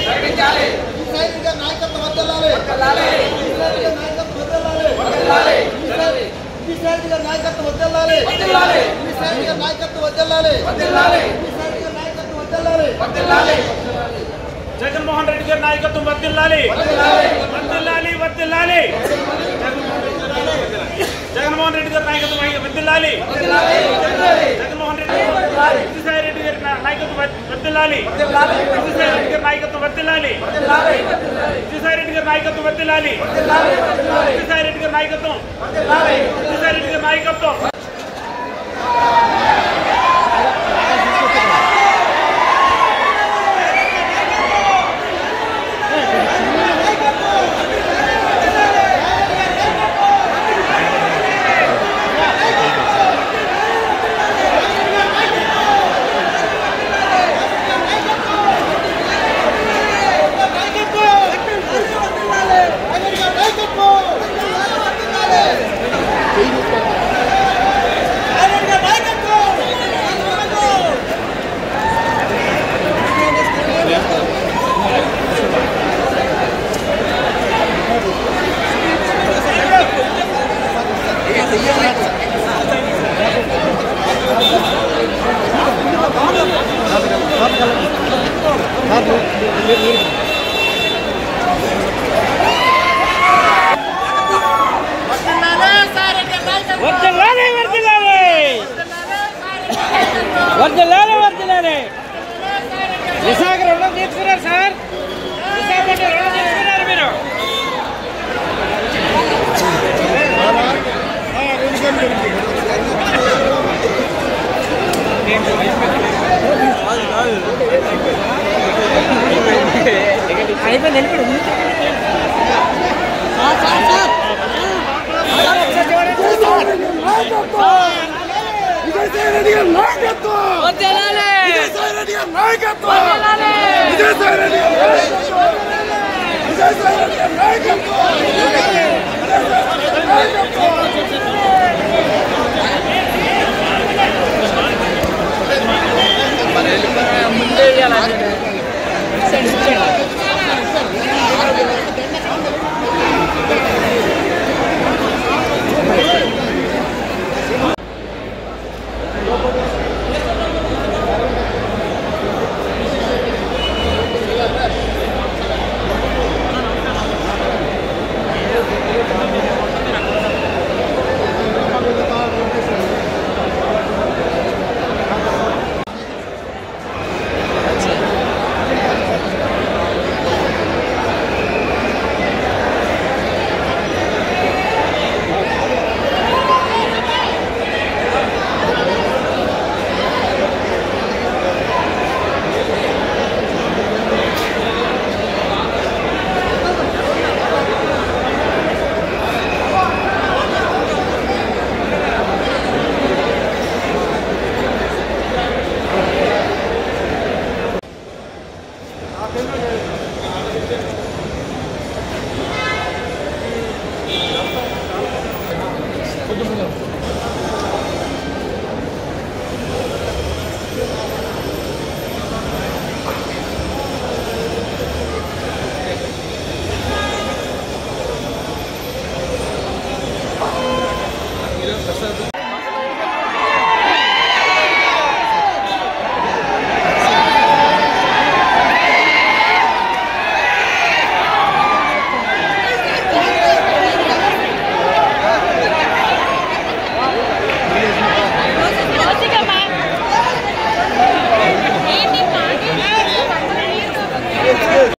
విజయసాయి గారి నాయకత్వం వర్ధిల్లాలి విజయసాయి గారి నాయకత్వం వర్ధిల్లాలి విజయసాయి గారి నాయకత్వం వర్ధిల్లాలి విజయసాయి గారి నాయకత్వం వర్ధిల్లాలి విజయసాయి గారి నాయకత్వం వర్ధిల్లాలి జగన్మోహన్ రెడ్డి గారి నాయకత్వం వర్దిల్లాలి వర్దిల్లాలి వర్దిల్లాలి జగన్మోహన్ రెడ్డి గారి నాయకత్వం వర్దిల్లాలి జగన్మోహన్ రెడ్డి విజయసాయి రెడ్డి గారి నా- నాయకత్వం వర్- వర్దిల్లాలి విజయసాయి రెడ్డి గారి నాయకత్వం వర్దిల్లాలి విజయసాయి రెడ్డి గారి నాయకత్వం వర్దిల్లాలి విజయసాయి రెడ్డి గారి నాయకత్వం విజయసాయి రెడ్డి గారి నాయకత్వం వర్దిల్లాలి వర్దిల్లాలి వర్దిల్లాలి వర్దిల్లాలి విశాఖ రుణం తీసుకున్నారు సార్ విశాఖ రుణం తీసుకున్నారు మీరు అయిపోయింది వెళ్ళిపోయింది ముందే ఇవ్వాలి